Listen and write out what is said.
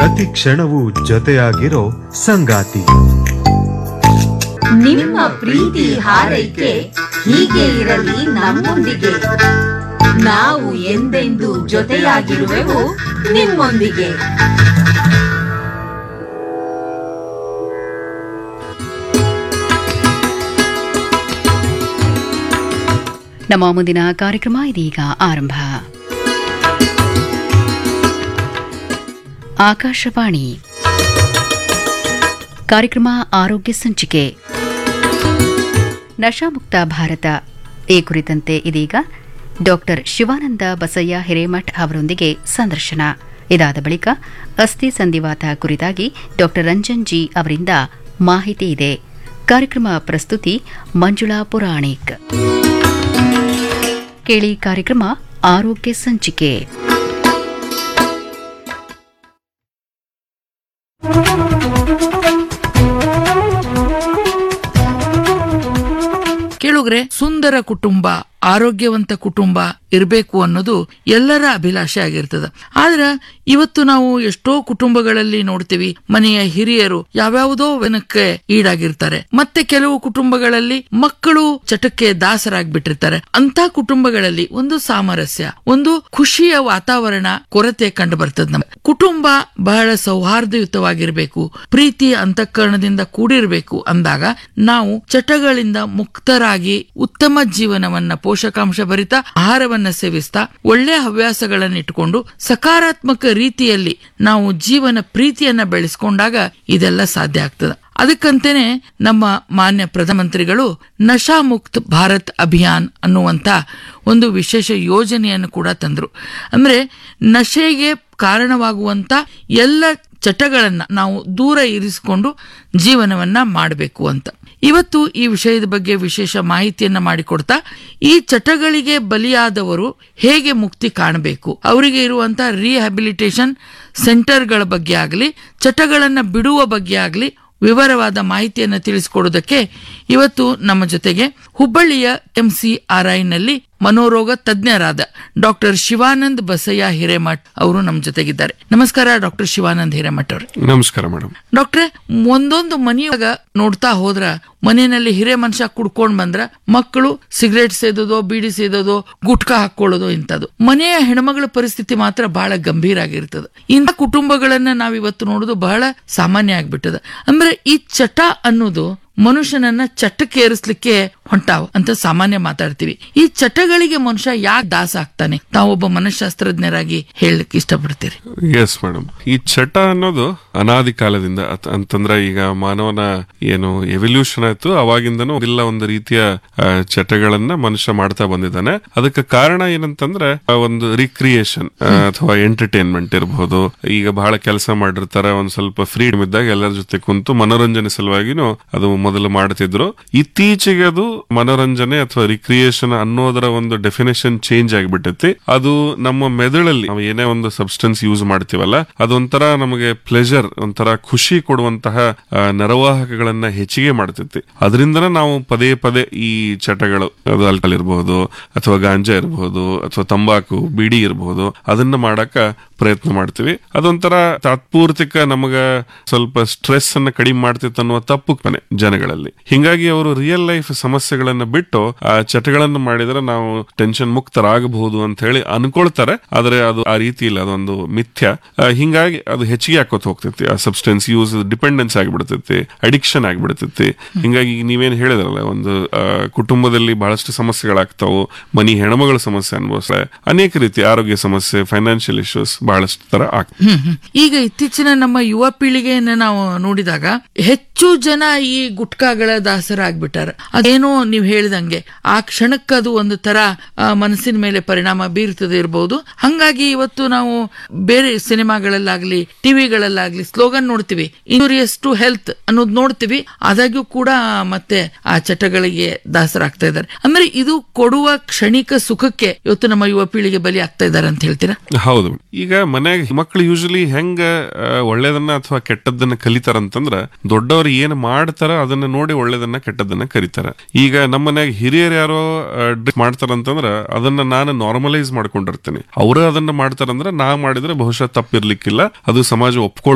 ಪ್ರತಿ ಕ್ಷಣವೂ ಜೊತೆಯಾಗಿರೋ ಸಂಗಾತಿ ನಿಮ್ಮ ಪ್ರೀತಿ ಹಾರೈಕೆ ಹೀಗೆ ಇರಲಿ ನಮ್ಮೊಂದಿಗೆ ನಾವು ಎಂದೆಂದೂ ಜೊತೆಯಾಗಿರುವೆವು ನಿಮ್ಮೊಂದಿಗೆ ನಮ್ಮ ಮುಂದಿನ ಕಾರ್ಯಕ್ರಮ ಇದೀಗ ಆರಂಭ ಆಕಾಶವಾಣಿ ಕಾರ್ಯಕ್ರಮ ಆರೋಗ್ಯ ಸಂಚಿಕೆ ನಶಾಮುಕ್ತ ಭಾರತ ಈ ಕುರಿತಂತೆ ಇದೀಗ ಡಾಕ್ಟರ್ ಶಿವಾನಂದ ಬಸಯ್ಯ ಹಿರೇಮಠ್ ಅವರೊಂದಿಗೆ ಸಂದರ್ಶನ ಇದಾದ ಬಳಿಕ ಅಸ್ಥಿ ಸಂಧಿವಾತ ಕುರಿತಾಗಿ ಡಾಕ್ಟರ್ ರಂಜನ್ ಜಿ ಅವರಿಂದ ಮಾಹಿತಿ ಇದೆ ಕಾರ್ಯಕ್ರಮ ಪ್ರಸ್ತುತಿ ಮಂಜುಳಾ ಪುರಾಣಿಕ್ ಕೇಳಿ ಕಾರ್ಯಕ್ರಮ ಆರೋಗ್ಯ ಸಂಚಿಕೆ ಕೇಳುಗ್ರೆ ಸುಂದರ ಕುಟುಂಬ ಆರೋಗ್ಯವಂತ ಕುಟುಂಬ ಇರಬೇಕು ಅನ್ನೋದು ಎಲ್ಲರ ಅಭಿಲಾಷೆ ಆಗಿರ್ತದ ಆದ್ರ ಇವತ್ತು ನಾವು ಎಷ್ಟೋ ಕುಟುಂಬಗಳಲ್ಲಿ ನೋಡ್ತೀವಿ ಮನೆಯ ಹಿರಿಯರು ಯಾವ್ಯಾವುದೋ ವೆನಕ್ಕೆ ಈಡಾಗಿರ್ತಾರೆ ಮತ್ತೆ ಕೆಲವು ಕುಟುಂಬಗಳಲ್ಲಿ ಮಕ್ಕಳು ಚಟಕ್ಕೆ ದಾಸರಾಗ್ಬಿಟ್ಟಿರ್ತಾರೆ ಅಂತ ಕುಟುಂಬಗಳಲ್ಲಿ ಒಂದು ಸಾಮರಸ್ಯ ಒಂದು ಖುಷಿಯ ವಾತಾವರಣ ಕೊರತೆ ಕಂಡು ಬರ್ತದ ನಮ್ಗೆ ಕುಟುಂಬ ಬಹಳ ಸೌಹಾರ್ದಯುತವಾಗಿರ್ಬೇಕು ಪ್ರೀತಿ ಅಂತಃಕರಣದಿಂದ ಕೂಡಿರ್ಬೇಕು ಅಂದಾಗ ನಾವು ಚಟಗಳಿಂದ ಮುಕ್ತರಾಗಿ ಉತ್ತಮ ಜೀವನವನ್ನ ಪೋಷಕಾಂಶ ಭರಿತ ಆಹಾರವನ್ನ ಸೇವಿಸ್ತಾ ಒಳ್ಳೆ ಹವ್ಯಾಸಗಳನ್ನ ಇಟ್ಟುಕೊಂಡು ಸಕಾರಾತ್ಮಕ ರೀತಿಯಲ್ಲಿ ನಾವು ಜೀವನ ಪ್ರೀತಿಯನ್ನ ಬೆಳೆಸ್ಕೊಂಡಾಗ ಇದೆಲ್ಲ ಸಾಧ್ಯ ಆಗ್ತದೆ ಅದಕ್ಕಂತೇನೆ ನಮ್ಮ ಮಾನ್ಯ ಪ್ರಧಾನಮಂತ್ರಿಗಳು ನಶಾ ಮುಕ್ತ್ ಭಾರತ್ ಅಭಿಯಾನ್ ಅನ್ನುವಂತ ಒಂದು ವಿಶೇಷ ಯೋಜನೆಯನ್ನು ಕೂಡ ತಂದ್ರು ಅಂದ್ರೆ ನಶೆಗೆ ಕಾರಣವಾಗುವಂತ ಎಲ್ಲ ಚಟಗಳನ್ನ ನಾವು ದೂರ ಇರಿಸಿಕೊಂಡು ಜೀವನವನ್ನ ಮಾಡಬೇಕು ಅಂತ ಇವತ್ತು ಈ ವಿಷಯದ ಬಗ್ಗೆ ವಿಶೇಷ ಮಾಹಿತಿಯನ್ನ ಮಾಡಿಕೊಡ್ತಾ ಈ ಚಟಗಳಿಗೆ ಬಲಿಯಾದವರು ಹೇಗೆ ಮುಕ್ತಿ ಕಾಣಬೇಕು ಅವರಿಗೆ ಇರುವಂತಹ ರಿಹ್ಯಾಬಿಲಿಟೇಷನ್ ಸೆಂಟರ್ಗಳ ಬಗ್ಗೆ ಆಗಲಿ ಚಟಗಳನ್ನ ಬಿಡುವ ಬಗ್ಗೆ ಆಗಲಿ ವಿವರವಾದ ಮಾಹಿತಿಯನ್ನು ತಿಳಿಸಿಕೊಡುವುದಕ್ಕೆ ಇವತ್ತು ನಮ್ಮ ಜೊತೆಗೆ ಹುಬ್ಬಳ್ಳಿಯ ಎಂಸಿಆರ್ಐನಲ್ಲಿ ಮನೋರೋಗ ತಜ್ಞರಾದ ಡಾಕ್ಟರ್ ಶಿವಾನಂದ್ ಬಸಯ್ಯ ಹಿರೇಮಠ್ ಅವರು ನಮ್ಮ ಜೊತೆಗಿದ್ದಾರೆ ನಮಸ್ಕಾರ ಡಾಕ್ಟರ್ ಶಿವಾನಂದ್ ಹಿರೇಮಠ್ ಅವರು ನಮಸ್ಕಾರ ಮೇಡಮ್ ಡಾಕ್ಟ್ರೆ ಒಂದೊಂದು ಮನೆಯಾಗ ನೋಡ್ತಾ ಹೋದ್ರ ಮನೆಯಲ್ಲಿ ಹಿರೇ ಮನುಷ್ಯ ಕುಡ್ಕೊಂಡ್ ಬಂದ್ರ ಮಕ್ಕಳು ಸಿಗರೇಟ್ ಸೇದೋದೋ ಬೀಡಿ ಸೇದೋದೋ ಗುಟ್ಕಾ ಹಾಕೊಳ್ಳೋದು ಇಂಥದ್ದು ಮನೆಯ ಹೆಣ್ಮಗಳ ಪರಿಸ್ಥಿತಿ ಮಾತ್ರ ಬಹಳ ಗಂಭೀರ ಆಗಿರ್ತದ ಇಂಥ ಕುಟುಂಬಗಳನ್ನ ನಾವ್ ಇವತ್ತು ನೋಡೋದು ಬಹಳ ಸಾಮಾನ್ಯ ಆಗ್ಬಿಟ್ಟದ ಅಂದ್ರೆ ಈ ಚಟ ಅನ್ನೋದು ಮನುಷ್ಯನನ್ನ ಚಟಕ್ಕೇರಿಸ್ಲಿಕ್ಕೆ ಹೊಂಟಾವ ಅಂತ ಸಾಮಾನ್ಯ ಮಾತಾಡ್ತೀವಿ ಈ ಚಟಗಳಿಗೆ ಮನುಷ್ಯ ಯಾಕೆ ದಾಸ ಆಗ್ತಾನೆ ತಾವೊಬ್ಬ ಮನಃಶಾಸ್ತ್ರಜ್ಞರಾಗಿ ಹೇಳಲಿಕ್ಕೆ ಇಷ್ಟಪಡ್ತೀರಿ ಎಸ್ ಮೇಡಮ್ ಈ ಚಟ ಅನ್ನೋದು ಅನಾದಿ ಕಾಲದಿಂದ ಅತ್- ಅಂತಂದ್ರೆ ಈಗ ಮಾನವನ ಏನು ಎವಲ್ಯೂಷನ್ ಆಯ್ತು ಅವಾಗಿಂದನೂ ಇಲ್ಲ ಒಂದು ರೀತಿಯ ಆ, ಚಟಗಳನ್ನ ಮನುಷ್ಯ ಮಾಡ್ತಾ ಬಂದಿದ್ದಾನೆ ಅದಕ್ಕೆ ಕಾರಣ ಏನಂತಂದ್ರೆ ಆ ಒಂದು ರಿಕ್ರಿಯೇಷನ್ ಅಥವಾ ಎಂಟರ್ಟೈನ್ಮೆಂಟ್ ಇರಬಹುದು ಈಗ ಬಹಳ ಕೆಲಸ ಮಾಡಿರ್ತಾರೆ ಒಂದ್ ಸ್ವಲ್ಪ ಫ್ರೀಡಮ್ ಇದ್ದಾಗ ಎಲ್ಲರ ಜೊತೆ ಕುಂತು ಮನೋರಂಜನೆ ಸಲುವಾಗಿನೂ ಅದು ಮೊದಲು ಮಾಡ್ತಿದ್ರು ಇತ್ತೀಚೆಗೆ ಅದು ಮನೋರಂಜನೆ ಅಥವಾ ರಿಕ್ರಿಯೇಷನ್ ಅನ್ನೋದರ ಒಂದು ಡೆಫಿನೇಷನ್ ಚೇಂಜ್ ಆಗಿಬಿಟ್ಟೈತಿ ಅದು ನಮ್ಮ ಮೆದುಳಲ್ಲಿ ನಾವು ಏನೇ ಒಂದು ಸಬ್ಸ್ಟೆನ್ಸ್ ಯೂಸ್ ಮಾಡ್ತೀವಲ್ಲ ಅದೊಂಥರ ನಮಗೆ ಪ್ಲೆಜರ್ ಒಂಥರ ಖುಷಿ ಕೊಡುವಂತಹ ಆ, ನರವಾಹಕಗಳನ್ನ ಹೆಚ್ಚಿಗೆ ಮಾಡ್ತೈತಿ ಅದರಿಂದನೇ ನಾವು ಪದೇ ಪದೇ ಈ ಚಟಗಳು ಅದು ಆಲ್ಕಹಾಲ್ ಇರಬಹುದು ಅಥವಾ ಗಾಂಜಾ ಇರಬಹುದು ಅಥವಾ ತಂಬಾಕು ಬಿಡಿ ಇರಬಹುದು ಅದನ್ನ ಮಾಡಕ ಪ್ರಯತ್ನ ಮಾಡ್ತೀವಿ ಅದೊಂಥರ ತಾತ್ಪೂರ್ತಿಕ ನಮಗ ಸ್ವಲ್ಪ ಸ್ಟ್ರೆಸ್ ಅನ್ನ ಕಡಿಮೆ ಮಾಡ್ತಿತ್ತು ಅನ್ನುವ ತಪ್ಪು ಕನೆ ಜನಗಳಲ್ಲಿ ಹಿಂಗಾಗಿ ಅವರು ರಿಯಲ್ ಲೈಫ್ ಸಮಸ್ಯೆಗಳನ್ನ ಬಿಟ್ಟು ಆ ಚಟಗಳನ್ನು ಮಾಡಿದ್ರೆ ನಾವು ಟೆನ್ಷನ್ ಮುಕ್ತರಾಗಬಹುದು ಅಂತ ಹೇಳಿ ಅನ್ಕೊಳ್ತಾರೆ ಆದ್ರೆ ಅದು ಆ ರೀತಿ ಇಲ್ಲ ಅದೊಂದು ಮಿಥ್ಯ ಆ, ಹಿಂಗಾಗಿ ಅದು ಹೆಚ್ಚಿಗೆ ಹಾಕೋತ್ ಹೋಗ್ತೈತಿ ಆ ಸಬ್ಸ್ಟೆನ್ಸ್ ಯೂಸ್ ಡಿಪೆಂಡೆನ್ಸ್ ಆಗಿಬಿಡ್ತೈತಿ ಅಡಿಕ್ಷನ್ ಆಗಿಬಿಡ್ತೈತಿ ಹಿಂಗಾಗಿ ಈಗ ನೀವೇನ್ ಹೇಳಿದ್ರಲ್ಲ ಒಂದು ಆ, ಕುಟುಂಬದಲ್ಲಿ ಬಹಳಷ್ಟು ಸಮಸ್ಯೆಗಳಾಗ್ತಾವು ಮನಿ ಹೆಣ್ಮಗಳ ಸಮಸ್ಯೆ ಅನುಭವಿಸ್ತಾರೆ ಅನೇಕ ರೀತಿ ಆರೋಗ್ಯ ಸಮಸ್ಯೆ ಫೈನಾನ್ಷಿಯಲ್ ಇಶ್ಯೂಸ್ ಬಹಳಷ್ಟು ತರ ಆಗ್ತವೆ ಹ್ಮ್ ಹ್ಮ್. ಈಗ ಇತ್ತೀಚಿನ ನಮ್ಮ ಯುವ ಪೀಳಿಗೆಯನ್ನ ನಾವು ನೋಡಿದಾಗ ಹೆಚ್ಚು ಜನ ಈ ಗುಟ್ಕಾಗಳ ದಾಸರಾಗ್ಬಿಟ್ಟಾರ ಅದೇನೋ ನೀವು ಹೇಳಿದಂಗೆ ಆ ಕ್ಷಣಕ್ಕೆ ಅದು ಒಂದು ತರ ಆ, ಮನಸ್ಸಿನ ಮೇಲೆ ಪರಿಣಾಮ ಬೀರ್ತದೆ ಇರಬಹುದು ಹಂಗಾಗಿ ಇವತ್ತು ನಾವು ಬೇರೆ ಸಿನಿಮಾಗಳಲ್ಲಾಗ್ಲಿ ಟಿವಿಗಳಲ್ಲಾಗ್ಲಿ ಸ್ಲೋಗನ್ ನೋಡ್ತೀವಿ ಇಂಜೂರಿಯಸ್ ಟು ಹೆಲ್ತ್ ಅನ್ನೋದು ನೋಡ್ತೀವಿ ಆದಾಗ್ಯೂ ಕೂಡ ಮತ್ತೆ ಆ ಚಟಗಳಿಗೆ ದಾಸರಾಗ್ತಾ ಇದ್ದಾರೆ ಅಂದ್ರೆ ಇದು ಕೊಡುವ ಕ್ಷಣಿಕ ಸುಖಕ್ಕೆ ಇವತ್ತು ನಮ್ಮ ಯುವ ಪೀಳಿಗೆ ಬಲಿ ಆಗ್ತಾ ಇದ್ದಾರೆ ಅಂತ ಹೇಳ್ತೀರಾ ಹೌದು ಈಗ ಮನ್ಯಾಗ ಮಕ್ಕಳು ಯೂಶಲಿ ಹೆಂಗ ಆ, ಒಳ್ಳೇದನ್ನ ಅಥವಾ ಕೆಟ್ಟದ್ದನ್ನ ಕಲಿತಾರಂತಂದ್ರ ದೊಡ್ಡವರು ಏನ್ ಮಾಡ್ತಾರ ಅದನ್ನ ನೋಡಿ ಒಳ್ಳೇದನ್ನ ಕೆಟ್ಟದ್ದನ್ನ ಕಲಿತಾರ ಈಗ ನಮ್ಮ ಮನ್ಯಾಗ ಹಿರಿಯರು ಯಾರೋ ಡ್ರಿಂಕ್ ಮಾಡ್ತಾರಂತಂದ್ರ ಅದನ್ನ ನಾನು ನಾರ್ಮಲೈಸ್ ಮಾಡ್ಕೊಂಡಿರ್ತೇನೆ ಅವರು ಅದನ್ನ ಮಾಡ್ತಾರಂದ್ರ ನಾ ಮಾಡಿದ್ರೆ ಬಹುಶಃ ತಪ್ಪಿರ್ಲಿಕ್ಕಿಲ್ಲ ಅದು ಸಮಾಜ ಒಪ್ಕೊಳ್ಳೋ